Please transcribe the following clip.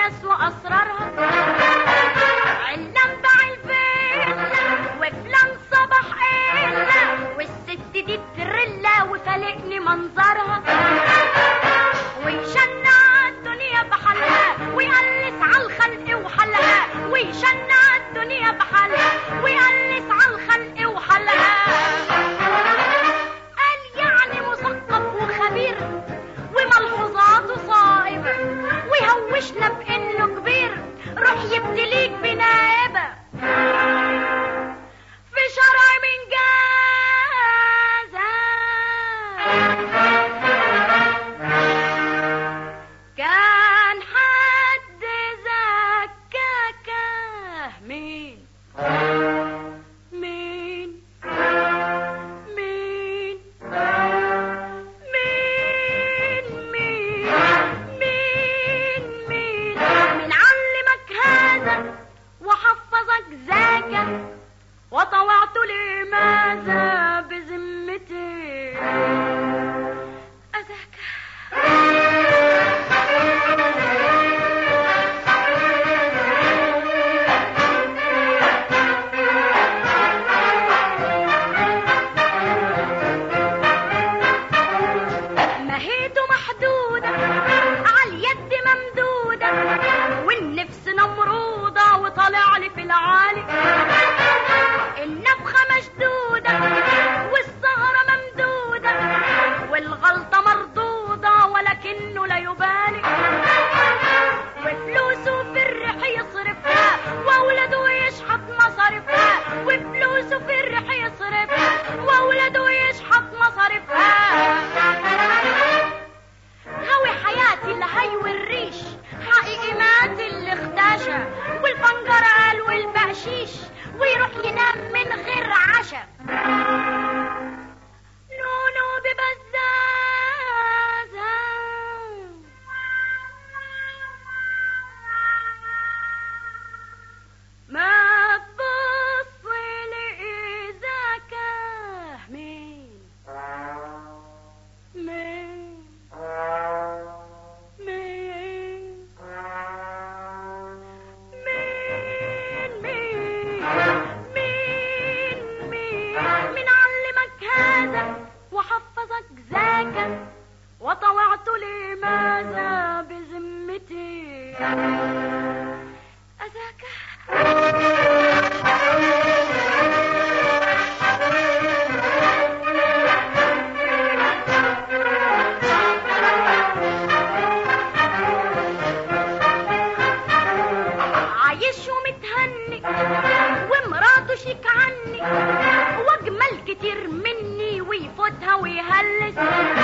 الناس واسرارها علم باع الفيل وفلان صباح إلا والست دي تريلا وفالقني منظرها ويشنع الدنيا بحالها ويقلس على الخلق وحالها ويشنع الدنيا بحالها ويقلس على الخلق وحالها قال يعني مثقف وخبير وملحوظاته صائبة ويهوشنا بإنه كبير روح يبتليك بنائبة في شرع من جازها كان حد زكاكه مين مين مين مين مين مين مين من علمك هذا وحفظك ذاك وطوعت لماذا بذمتي أذاك مهيته محدودة عاليد ممدودة والنفس نمرودة وطالع لي في العالي النفخة مشدودة والسهرة ممدودة والغلطة مردودة ولكنه لا يبالي وفلوسه في الريح يصرفها واولاده يشحط مصاريفها وفلوسه في الريح يصرفها واولاده يشحط مصاريفها هوي حياتي اللي هيوي الريش حقيقي مات اللي اختشى والفنجر قال والبقشيش ويروح ينام من غير عشاء نونو ببزازة ما تبص لإذاك مين مين مين مين مين مين مين من علمك هذا وحفظك ذاك وطوعت لماذا بذمتي أذاك عايش ومتهني ومراته عني واجمل كتير مني ويفوتها ويهلس